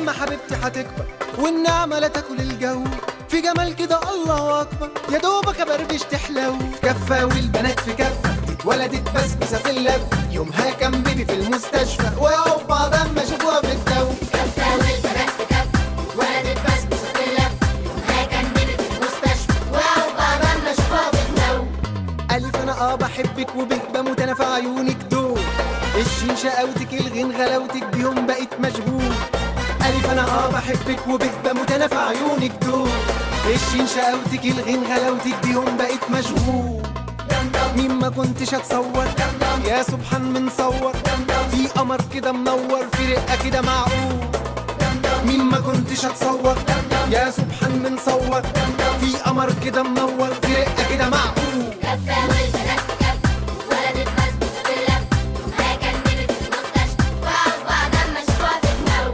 لما حبيبتي هتكبر والنعمة لا تاكل الجو في جمال كده الله اكبر يا دوبك ابربش تحلو في كفة والبنات في كفة اتولدت بسبسة في اللب يومها كان بيبي في المستشفى ويقعوا بعض اما شافوها في الجو كفة والبنات في كفة اتولدت بسبوسة في اللف يومها كان بيبي في المستشفى وقعوا بعض ما شافوها في الجو ألف أنا آه بحبك وبه بموت أنا في عيونك دول الشين شقاوتك الغين غلاوتك بيهم بقيت مشغول ألف أنا آه بحبك وبه بموت أنا في عيونك دول الشين شقاوتك الغين غلاوتك بيهم بقيت مشغول مين ما كنتش اتصور يا سبحان من صور في قمر كده منور في رقه كده معقول مين ما كنتش اتصور يا سبحان من صور في قمر كده منور في رقه كده معقول كفة والبنات في كفة اتولدت بسبوسة في اللف يومها كان بيبي في المستشفى وقعوا بعض ما شافوها في الجو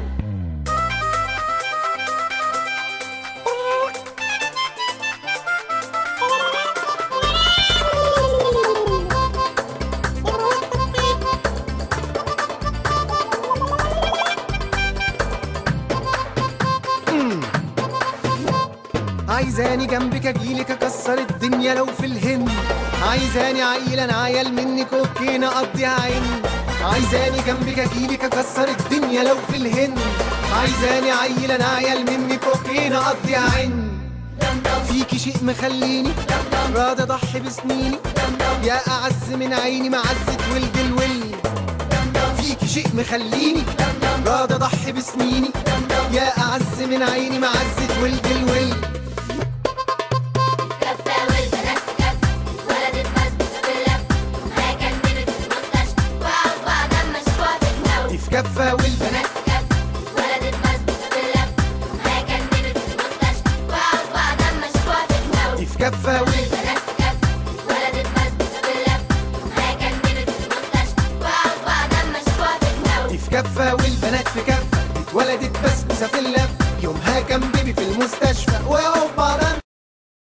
عايزاني جنبك اجيلك اكسر الدنيا لو في الهند عايزاني عيل انا عيل منك اوكي نقضيها عين عايزاني جنبك اجيلك اكسر الدنيا لو في الهند عايزاني عيل انا عيل منك اوكي نقضيها عين فيكي شيء مخليني راضي اضحي بسنيني يا اعز من عيني معزة ولد الول فيكي شيء مخليني راضي اضحي بسنيني يا اعز من عيني معزة ولد الول كفة والبنات في كفة اتولدت بسبوسة في اللف يومها كان بيبي في المستشفى وقعوا بعض ما شافوها في الجو دي في كفة والبنات بنات في كفة اتولدت بسبوسة في اللف يومها كان بيبي في المستشفى وقعوا بعض ما شافوها في الجو دي في كفة وال- والبنات في كفة اتولدت بسبوسة في اللف يومها كان بيبي في المستشفى وقعوا بعض ما شافوها في الجو دي في كفة والبنات في كفة اتولدت بسبوسة في اللف يومها كان بيبي في المستشفى ويقعوا بعض